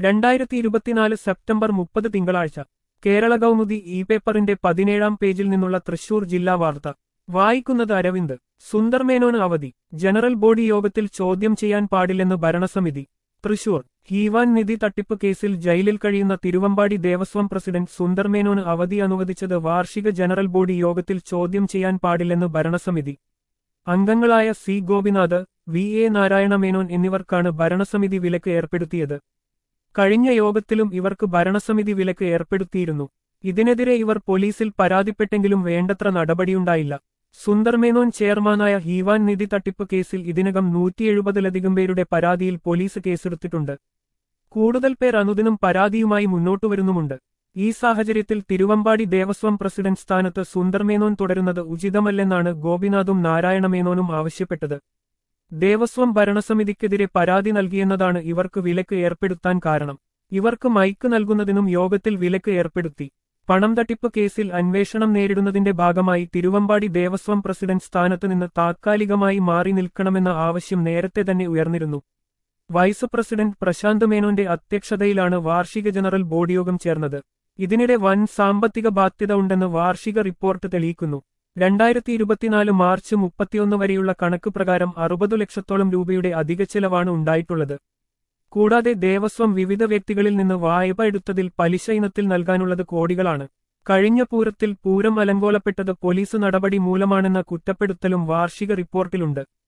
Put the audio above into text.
രണ്ടായിരത്തി ഇരുപത്തിനാല് സെപ്റ്റംബർ മുപ്പത് തിങ്കളാഴ്ച കേരള കൗമുദി ഇ പേപ്പറിന്റെ പതിനേഴാം പേജിൽ നിന്നുള്ള തൃശൂർ ജില്ലാ വാർത്ത വായിക്കുന്നത് അരവിന്ദ് സുന്ദർ മേനോന് അവധി ജനറൽ ബോഡി യോഗത്തിൽ ചോദ്യം ചെയ്യാൻ പാടില്ലെന്ന് ഭരണസമിതി തൃശൂർ ഹീവാൻ നിധി തട്ടിപ്പ് കേസിൽ ജയിലിൽ കഴിയുന്ന തിരുവമ്പാടി ദേവസ്വം പ്രസിഡന്റ് സുന്ദർ മേനോന് അവധി അനുവദിച്ചത് വാർഷിക ജനറൽ ബോഡി യോഗത്തിൽ ചോദ്യം ചെയ്യാൻ പാടില്ലെന്ന് ഭരണസമിതി അംഗങ്ങളായ C Gopinath V A Narayana Menon എന്നിവർക്കാണ് ഭരണസമിതി വിലക്ക് ഏർപ്പെടുത്തിയത് കഴിഞ്ഞ യോഗത്തിലും ഇവർക്ക് ഭരണസമിതി വിലക്ക് ഏർപ്പെടുത്തിയിരുന്നു ഇതിനെതിരെ ഇവർ പോലീസിൽ പരാതിപ്പെട്ടെങ്കിലും വേണ്ടത്ര നടപടിയുണ്ടായില്ല സുന്ദർ മേനോൻ ചെയർമാനായ ഹീവാൻ നിധി തട്ടിപ്പ് കേസിൽ ഇതിനകം നൂറ്റി എഴുപതിലധികം പേരുടെ പരാതിയിൽ പോലീസ് കേസെടുത്തിട്ടുണ്ട് കൂടുതൽ പേർ അനുദിനം പരാതിയുമായി മുന്നോട്ടു വരുന്നുമുണ്ട് ഈ സാഹചര്യത്തിൽ തിരുവമ്പാടി ദേവസ്വം പ്രസിഡന്റ് സ്ഥാനത്ത് സുന്ദർ മേനോൻ തുടരുന്നത് ഉചിതമല്ലെന്നാണ് ഗോപിനാഥും നാരായണ മേനോനും ആവശ്യപ്പെട്ടത് ദേവസ്വം ഭരണസമിതിക്കെതിരെ പരാതി നൽകിയെന്നതാണ് ഇവർക്ക് വിലക്ക് ഏർപ്പെടുത്താൻ കാരണം ഇവർക്ക് മൈക്ക് നൽകുന്നതിനും യോഗത്തിൽ വിലക്ക് ഏർപ്പെടുത്തി പണം തട്ടിപ്പ് കേസിൽ അന്വേഷണം നേരിടുന്നതിന്റെ ഭാഗമായി തിരുവമ്പാടി ദേവസ്വം പ്രസിഡന്റ് സ്ഥാനത്ത് നിന്ന് താത്കാലികമായി മാറി നിൽക്കണമെന്ന ആവശ്യം നേരത്തെ തന്നെ ഉയർന്നിരുന്നു വൈസ് പ്രസിഡന്റ് പ്രശാന്ത് മേനോന്റെ അധ്യക്ഷതയിലാണ് വാർഷിക ജനറൽ ബോർഡ് യോഗം ചേർന്നത് ഇതിനിടെ വൻ സാമ്പത്തിക ബാധ്യത ഉണ്ടെന്ന് വാർഷിക റിപ്പോർട്ട് തെളിയിക്കുന്നു രണ്ടായിരത്തി ഇരുപത്തിനാല് മാർച്ച് മുപ്പത്തിയൊന്ന് വരെയുള്ള കണക്ക് പ്രകാരം അറുപതു ലക്ഷത്തോളം രൂപയുടെ അധിക ചെലവാണ് ഉണ്ടായിട്ടുള്ളത് കൂടാതെ ദേവസ്വം വിവിധ വ്യക്തികളിൽ നിന്ന് വായ്പ എടുത്തതിൽ പലിശ ഇനത്തിൽ നൽകാനുള്ളത് കോടികളാണ് കഴിഞ്ഞ പൂരത്തിൽ പൂരം അലങ്കോലപ്പെട്ടത് പോലീസ് നടപടി മൂലമാണെന്ന കുറ്റപ്പെടുത്തലും വാർഷിക റിപ്പോർട്ടിലുണ്ട്